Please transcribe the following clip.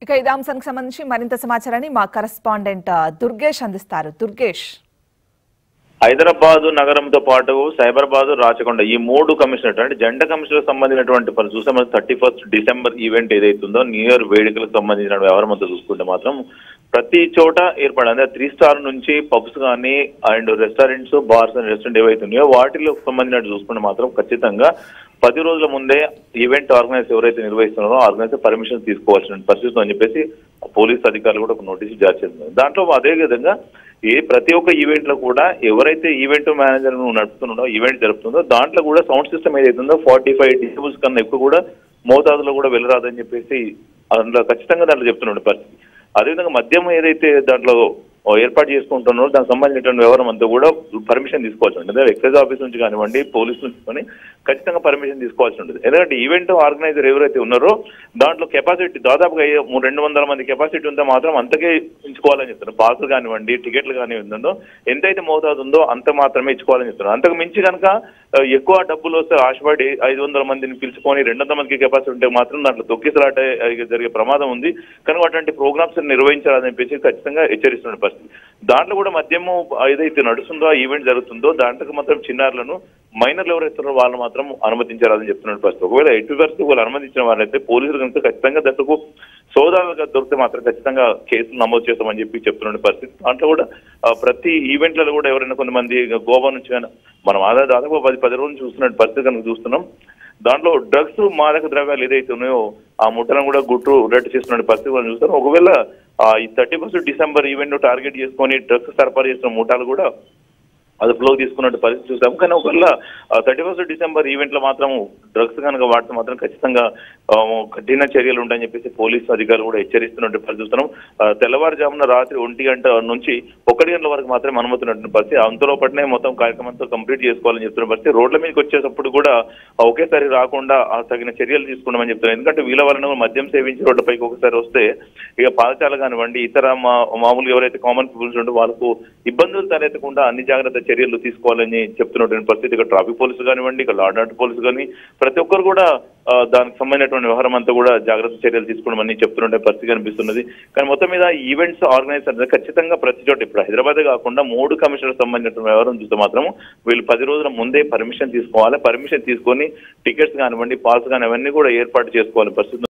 ఇక ఇదే అంశానికి సంబంధించి మరింత సమాచారాన్ని మా కరెస్పాండెంట్ ఆ, దుర్గేష్ అందిస్తారు దుర్గేష్ హైదరాబాద్ నగరంతో పాటు సైబరాబాద్ రాచకొండ ఈ మూడు కమిషనర్ అంటే జెండా కమిషనర్ సంబంధించినటువంటి పని చూస్తే మనం థర్టీ ఫస్ట్ డిసెంబర్ ఈవెంట్ ఏదైతుందో న్యూ ఇయర్ వేడుకలకు సంబంధించిన వ్యవహారం అంతా చూసుకుంటే మాత్రం ప్రతి చోట ఏర్పడి అంటే త్రీ స్టార్ నుంచి పబ్స్ కానీ and restaurants bars and restaurant ఏవైతే ఉన్నాయో వాటిలో సంబంధించినట్టు చూసుకుంటే మాత్రం ఖచ్చితంగా పది రోజుల ముందే ఈవెంట్ ఆర్గనైజ్ ఎవరైతే నిర్వహిస్తున్నారో ఆర్గనైజర్ పర్మిషన్ తీసుకోవాల్సిన పరిస్థితి అని చెప్పేసి పోలీస్ అధికారులు కూడా ఒక నోటీస్ జారీ చేస్తున్నారు దాంట్లో అదే విధంగా ఏ ప్రతి ఒక్క ఈవెంట్ లో కూడా ఎవరైతే ఈవెంట్ మేనేజర్ నడుపుతున్నాడో ఈవెంట్ జరుపుతుందో దాంట్లో కూడా సౌండ్ సిస్టమ్ ఏదైతే ఉందో ఫార్టీ ఫైవ్ డిసిబుల్స్ కన్నా ఎక్కువ కూడా మోతాదులో కూడా వెళ్ళరాదని చెప్పేసి అందులో ఖచ్చితంగా దాంట్లో చెప్తున్నాడు పరిస్థితి అదేవిధంగా మద్యం ఏదైతే దాంట్లో ఏర్పాటు చేసుకుంటున్నారో దానికి సంబంధించినటువంటి వ్యవహారం అంతా కూడా పర్మిషన్ తీసుకోవాల్సి ఉంటుంది ఎక్సైజ్ ఆఫీస్ నుంచి కానివ్వండి పోలీస్ నుంచి కానీ ఖచ్చితంగా పర్మిషన్ తీసుకోవాల్సి ఉంటుంది ఎందుకంటే ఈవెంట్ ఆర్గనైజర్ ఎవరైతే ఉన్నారో దాంట్లో కెపాసిటీ దాదాపుగా ఏ- మూడు- రెండు వందల మంది కెపాసిటీ ఉంటే మాత్రం అంతకే ఇచ్చుకోవాలని చెప్తున్నారు పాసులు కానివ్వండి టికెట్లు కానివ్వండి ఉందో ఎంతైతే మోతాదు ఉందో అంత మాత్రమే ఇచ్చుకోవాలని చెప్తున్నారు అంతకు మించి కనుక ఆ, ఎక్కువ డబ్బులు వస్తే ఆశపడి ఐదు వందల మందిని పిలుచుకొని రెండు వందల మందికి కెపాసిటీ ఉంటే మాత్రం దాంట్లో తొక్కిసలాట ఆ, జరిగే ప్రమాదం ఉంది కనుక అటువంటి ప్రోగ్రామ్స్ నిర్వహించాలని చెప్పేసి ఖచ్చితంగా హెచ్చరిస్తున్న పరిస్థితి దాంట్లో కూడా మద్యము ఏదైతే నడుస్తుందో ఆ ఈవెంట్ జరుగుతుందో దాంట్లో మాత్రం చిన్నారులను మైనర్లు ఎవరైతే ఉన్నారో వాళ్ళు మాత్రం అనుమతించాలని చెప్తున్న పరిస్థితి ఒకవేళ ఎట్టి పరిస్థితి వాళ్ళు అనుమతించిన వారైతే పోలీసులు కనుక ఖచ్చితంగా దాంట్లో సోదాలుగా దొరికితే మాత్రం ఖచ్చితంగా కేసులు నమోదు చేస్తామని చెప్పి చెప్తున్న పరిస్థితి దాంట్లో కూడా ఆ, ప్రతి ఈవెంట్లలో కూడా ఎవరైనా కొంతమంది గోవా నుంచి కానీ మనం ఆదా దాదాపు పది పది రోజులు చూస్తున్న పరిస్థితి కనుక చూస్తున్నాం దాంట్లో డ్రగ్స్ మాదక ద్రవ్యాలు ఏదైతే ఉన్నాయో ఆ ముట్టలను కూడా గుట్టు రెట్టు చేస్తున్న పరిస్థితి మనం చూస్తాం ఒకవేళ ఆ, ఈ thirty first December event target చేసుకొని డ్రగ్స్ సరఫరా చేస్తున్న ముఠాలు కూడా అదుపులో తీసుకున్నట్టు పరిస్థితి చూసాం కానీ ఒకవేళ థర్టీ ఫస్ట్ డిసెంబర్ ఈవెంట్ లో మాత్రం డ్రగ్స్ కనుక వాడితే మాత్రం ఖచ్చితంగా ఆ, కఠిన చర్యలు ఉంటాయని చెప్పేసి పోలీసు అధికారులు కూడా హెచ్చరిస్తున్నట్టు పరిస్థితి చూస్తున్నాం ఆ, తెల్లవారుజామున రాత్రి ఒంటి గంట నుంచి ఒకటి గంటల వరకు మాత్రమే అనుమతున్నట్టు పరిస్థితి అంతలో పట్టినే మొత్తం కార్యక్రమంతో కంప్లీట్ చేసుకోవాలని చెప్తున్న పరిస్థితి రోడ్ల మీదకి వచ్చేటప్పుడు కూడా ఆ, ఒకేసారి రాకుండా ఆ తగిన చర్యలు తీసుకున్నామని చెప్తున్నారు ఎందుకంటే వీళ్ళ వలన మద్యం సేవించి రోడ్లపైకి ఒకసారి వస్తే ఇక పాదచాల కానివ్వండి ఇతర మా- మామూలుగా ఎవరైతే కామన్ పీపుల్స్ ఉంటే వాళ్ళకు ఇబ్బందులు తలెత్తకుండా అన్ని జాగ్రత్త చర్యలు తీసుకోవాలని చెప్తున్నటువంటి పరిస్థితి ఇక ట్రాఫిక్ పోలీసులు కానివ్వండి ఇక లార్డ్ ఆర్డర్ పోలీసు కానీ ప్రతి ఒక్కరు కూడా ఆ, దానికి సంబంధించినటువంటి వ్యవహారం అంతా కూడా జాగ్రత్త చర్యలు తీసుకోవడమని చెప్తున్న పరిస్థితి కనిపిస్తున్నది కానీ మొత్తం మీద ఈవెంట్స్ ఆర్గనైజ్ అనేది ఖచ్చితంగా ప్రతి చోట ఇప్పుడు హైదరాబాద్ కాకుండా మూడు కమిషనర్ సంబంధించిన వ్యవహారం చూస్తే మాత్రం వీళ్ళు పది రోజుల ముందే పర్మిషన్ తీసుకోవాలి పర్మిషన్ తీసుకొని టికెట్స్ కానివ్వండి పాస్ కానీ అవన్నీ కూడా ఏర్పాటు చేసుకోవాలి పరిస్థితి